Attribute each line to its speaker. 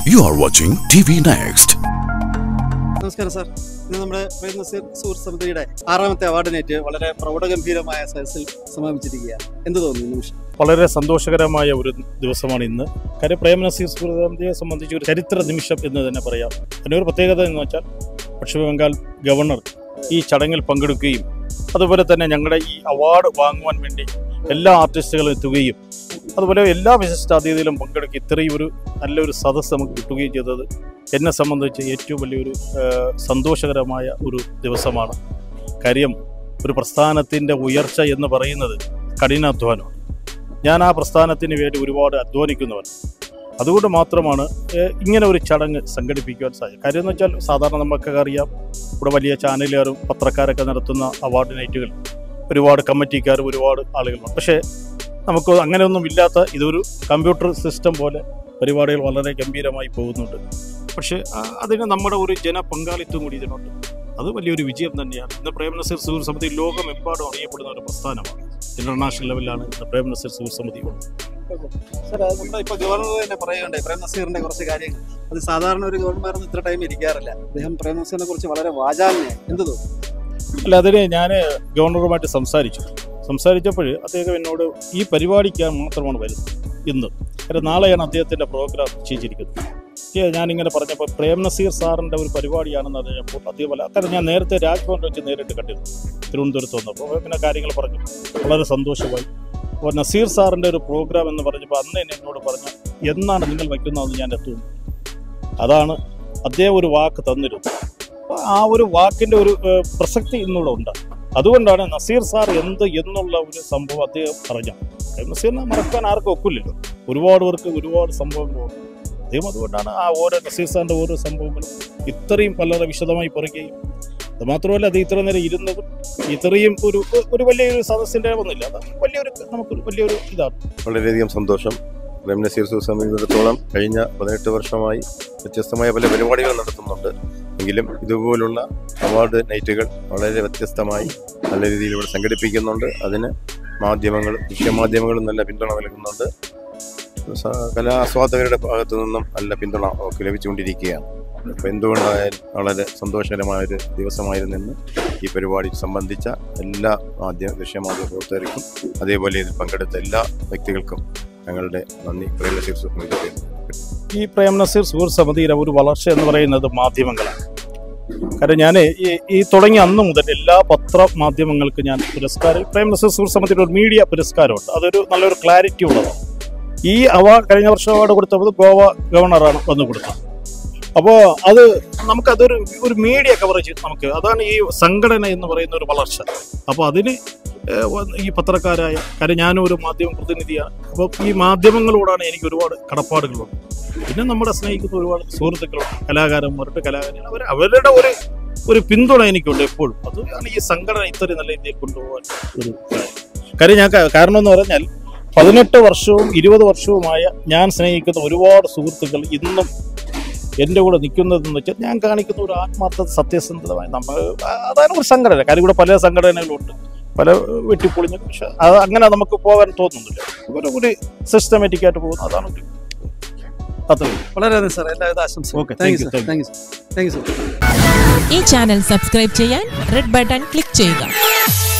Speaker 1: You are watching TV Next.
Speaker 2: നമസ്കാരം sir ഇന്ന് നമ്മുടെ പ്രേം നസീർ സുഹൃത്ത് സമിതിയുടെ ആറാമത്തെ അവാർഡിനേറ്റ് വളരെ പ്രൗഢഗംഭീരമായ സദസ്സിൽ സമാപിച്ചിരിക്കുകയാണ് എന്ത് തോന്നുന്നു ഈ നിമിഷം
Speaker 3: വളരെ സന്തോഷകരമായ ഒരു ദിവസമാണ് ഇന്ന് കാര്യം പ്രേമനസീർ സുഹൃത്തിയെ സംബന്ധിച്ച് ഒരു ചരിത്ര നിമിഷം എന്ന് തന്നെ പറയാം അതിനൊരു പ്രത്യേകത എന്ന് വെച്ചാൽ പശ്ചിമ ബംഗാൾ ഗവർണർ ഈ ചടങ്ങിൽ പങ്കെടുക്കുകയും അതുപോലെ തന്നെ ഞങ്ങളുടെ ഈ അവാർഡ് വാങ്ങുവാൻ വേണ്ടി എല്ലാ ആർട്ടിസ്റ്റുകളും എത്തുകയും അതുപോലെ എല്ലാ വിശിഷ്ടാതിഥിയിലും പങ്കെടുക്കുക ഇത്രയും ഒരു നല്ലൊരു സദസ്സ് നമുക്ക് കിട്ടുകയും ചെയ്തത് എന്നെ സംബന്ധിച്ച് ഏറ്റവും വലിയൊരു ആ, സന്തോഷകരമായ ഒരു ദിവസമാണ് കാര്യം ഒരു പ്രസ്ഥാനത്തിൻ്റെ ഉയർച്ച എന്ന് പറയുന്നത് കഠിനാധ്വാനമാണ് ഞാൻ ആ പ്രസ്ഥാനത്തിന് വേണ്ടി ഒരുപാട് അധ്വാനിക്കുന്നവൻ അതുകൊണ്ട് മാത്രമാണ് ഏഹ്, ഇങ്ങനെ ഒരു ചടങ്ങ് സംഘടിപ്പിക്കുവാൻ സാധിക്കും കാര്യം എന്ന് വെച്ചാൽ സാധാരണ നമുക്കൊക്കെ അറിയാം ഇവിടെ വലിയ ചാനലുകാരും പത്രക്കാരൊക്കെ നടത്തുന്ന അവാർഡ് നൈറ്റുകൾ ഒരുപാട് കമ്മിറ്റിക്കാരും ഒരുപാട് ആളുകളുണ്ട് പക്ഷേ നമുക്ക് അങ്ങനെയൊന്നും ഇല്ലാത്ത ഇതൊരു കമ്പ്യൂട്ടർ സിസ്റ്റം പോലെ പരിപാടികൾ വളരെ ഗംഭീരമായി പോകുന്നുണ്ട് പക്ഷേ ആ, അതിന് നമ്മുടെ ഒരു ജനപങ്കാളിത്തം കൂടി ഇതിനുണ്ട് അത് വലിയൊരു വിജയം തന്നെയാണ് ഇന്ന് പ്രേംനസീർ സുഹൃത്ത് സമിതി ലോകമെമ്പാടും അറിയപ്പെടുന്ന ഒരു പ്രസ്ഥാനമാണ് ഇന്റർനാഷണൽ ലെവലിലാണ് ഇന്ന് പ്രേംനസീർ സുഹൃത്ത് സമിതി ഉള്ളത്
Speaker 2: സാർ അത് നമ്മുടെ ഇപ്പൊ ഗവർണർ തന്നെ പറയുകയുണ്ടായി പ്രേം നസീറിന്റെ കുറച്ച് കാര്യങ്ങൾ അത് സാധാരണ ഒരു ഗവർണർമാരൊന്നും ഇത്ര ടൈം ഇരിക്കാറില്ല അദ്ദേഹം പ്രേം നസീറിനെ കുറിച്ച് വളരെ വാചാലനായി എന്ത് തോന്നുന്നു
Speaker 3: അല്ല അതിന് ഞാൻ ഗവർണറുമായിട്ട് സംസാരിച്ചു സംസാരിച്ചപ്പോൾ അദ്ദേഹം എന്നോട് ഈ പരിപാടിക്ക് മാത്രമാണ് വരുന്നത് ഇന്ന് കാര്യം നാളെയാണ് അദ്ദേഹത്തിൻ്റെ പ്രോഗ്രാം നിശ്ചയിച്ചിരിക്കുന്നത് ഏ, ഞാനിങ്ങനെ പറഞ്ഞപ്പോൾ പ്രേം നസീർ സാറിൻ്റെ ഒരു പരിപാടിയാണെന്ന് അറിഞ്ഞപ്പോൾ അദ്ദേഹം അല്ല കാരണം ഞാൻ നേരത്തെ രാജ്ഭവനിൽ വെച്ച് നേരിട്ട് കണ്ടിരുന്നു തിരുവനന്തപുരത്ത് വന്നപ്പോൾ പിന്നെ കാര്യങ്ങൾ പറഞ്ഞു വളരെ സന്തോഷമായി അപ്പോൾ നസീർ സാറിൻ്റെ ഒരു പ്രോഗ്രാം എന്ന് പറഞ്ഞപ്പോൾ അന്ന് എന്നെ എന്നോട് പറഞ്ഞു എന്നാണ് നിങ്ങൾ വയ്ക്കുന്നതെന്ന് ഞാൻ എത്തുന്നു അതാണ് അദ്ദേഹം ഒരു വാക്ക് തന്നിരുന്നു അപ്പോൾ ആ ഒരു വാക്കിൻ്റെ ഒരു ഏഹ്, പ്രസക്തി ഇന്നിവിടെ ഉണ്ട് അതുകൊണ്ടാണ് നസീർ സാർ എന്ത് എന്നുള്ള ഒരു സംഭവം അദ്ദേഹം പറഞ്ഞു നസീറിനെ മറക്കാൻ ആർക്കും ഒക്കില്ലല്ലോ ഒരുപാട് പേർക്ക് ഒരുപാട് സംഭവങ്ങളുണ്ട് അദ്ദേഹം അതുകൊണ്ടാണ് ആ ഓരോ നസീർ സാറിൻ്റെ ഓരോ സംഭവങ്ങളും ഇത്രയും വളരെ വിശദമായി പറയുകയും അത് മാത്രമല്ല അത് ഇത്ര നേരം ഇരുന്നതും ഇത്രയും ഒരു ഒരു വലിയൊരു സദസ്സിൻ്റെ ഒന്നുമില്ല അത് വലിയൊരു നമുക്ക് വലിയൊരു ഇതാണ്
Speaker 4: വളരെയധികം സന്തോഷം പ്രേം നസീർ സുഹൃത്ത് സമിതിയിടത്തോളം കഴിഞ്ഞ പതിനെട്ട് വർഷമായി വ്യത്യസ്തമായ പല പരിപാടികൾ നടത്തുന്നുണ്ട് എങ്കിലും ഇതുപോലുള്ള അവാർഡ് നൈറ്റുകൾ വളരെ വ്യത്യസ്തമായി നല്ല രീതിയിൽ ഇവിടെ സംഘടിപ്പിക്കുന്നുണ്ട് അതിന് മാധ്യമങ്ങൾ ദൃശ്യമാധ്യമങ്ങളും നല്ല പിന്തുണ നൽകുന്നുണ്ട് സ- കലാസ്വാദകരുടെ ഭാഗത്തു നിന്നും നല്ല പിന്തുണ ഒക്കെ ലഭിച്ചുകൊണ്ടിരിക്കുകയാണ് അപ്പോൾ എന്തുകൊണ്ടായാലും വളരെ സന്തോഷകരമായ ഒരു ദിവസമായിരുന്നെന്ന് ഈ പരിപാടി സംബന്ധിച്ച എല്ലാ മാധ്യമ ദൃശ്യമാധ്യമ പ്രവർത്തകർക്കും അതേപോലെ ഇതിൽ പങ്കെടുത്ത എല്ലാ വ്യക്തികൾക്കും ഞങ്ങളുടെ നന്ദി പ്രേരണ ശീർഷ
Speaker 3: ഈ പ്രേം നസീർ സുഹൃത്ത് സമിതിയുടെ ഒരു വളർച്ച എന്ന് പറയുന്നത് മാധ്യമങ്ങളാണ് കാരണം ഞാൻ ഈ ഈ തുടങ്ങിയ അന്ന് മുതൽ എല്ലാ പത്ര മാധ്യമങ്ങൾക്ക് ഞാൻ പുരസ്കാരം പ്രേം നസീർ സുഹൃത്ത് സമിതിയുടെ ഒരു മീഡിയ പുരസ്കാരമുണ്ട് അതൊരു നല്ലൊരു ക്ലാരിറ്റി ഉള്ളതാണ് ഈ അവാർഡ് കഴിഞ്ഞ വർഷം അവാർഡ് കൊടുത്തത് ഗോവ ഗവർണറാണ് വന്ന് കൊടുത്തത് അപ്പോൾ അത് നമുക്കതൊരു ഒരു മീഡിയ കവറേജ് നമുക്ക് അതാണ് ഈ സംഘടന എന്ന് പറയുന്ന ഒരു വളർച്ച അപ്പോൾ അതിന് ഏഹ്, വന്ന് ഈ പത്രക്കാരായ കാര്യം ഞാനും ഒരു മാധ്യമ പ്രതിനിധിയാണ് അപ്പോൾ ഈ മാധ്യമങ്ങളോടാണ് എനിക്ക് ഒരുപാട് കടപ്പാടുകളുണ്ട് പിന്നെ നമ്മുടെ സ്നേഹിക്കുന്ന ഒരുപാട് സുഹൃത്തുക്കളുണ്ട് കലാകാരന്മാരുടെ കലാകാരൻ അവർ അവരുടെ ഒരു ഒരു പിന്തുണ എനിക്കുണ്ട് എപ്പോഴും അതാണ് ഈ സംഘടന ഇത്രയും നല്ല രീതിയിൽ കൊണ്ടുപോകാൻ ഒരു കാര്യം കാര്യം ഞാൻ ക- കാരണം എന്ന് പറഞ്ഞാൽ പതിനെട്ട് വർഷവും ഇരുപത് വർഷവുമായ ഞാൻ സ്നേഹിക്കുന്ന ഒരുപാട് സുഹൃത്തുക്കൾ ഇന്നും എൻ്റെ കൂടെ നിൽക്കുന്നതെന്ന് വെച്ചാൽ ഞാൻ കാണിക്കുന്ന ഒരു ആത്മാർത്ഥ സത്യസന്ധതമായി നമ്മൾ അതാണ് ഒരു സംഘടന കാര്യം ഇവിടെ പല സംഘടനകളുണ്ട് പല വെട്ടിപ്പൊളിഞ്ഞ പക്ഷെ അത് അങ്ങനെ നമുക്ക് പോകാൻ തോന്നുന്നില്ല ഒരു ഒരു സിസ്റ്റമാറ്റിക് ആയിട്ട് പോകുന്നു അതാണ് ഒരു അത്രയും
Speaker 2: വളരെ നന്ദി സാർ എല്ലാവിധ ആശംസകളും
Speaker 3: Okay,
Speaker 2: thank
Speaker 3: thank
Speaker 2: you
Speaker 3: you,
Speaker 2: sir
Speaker 3: thank
Speaker 2: thank you sir thank you sir
Speaker 5: ഈ ചാനൽ സബ്സ്ക്രൈബ് ചെയ്യാൻ റെഡ് ബട്ടൺ ക്ലിക്ക് ചെയ്യുക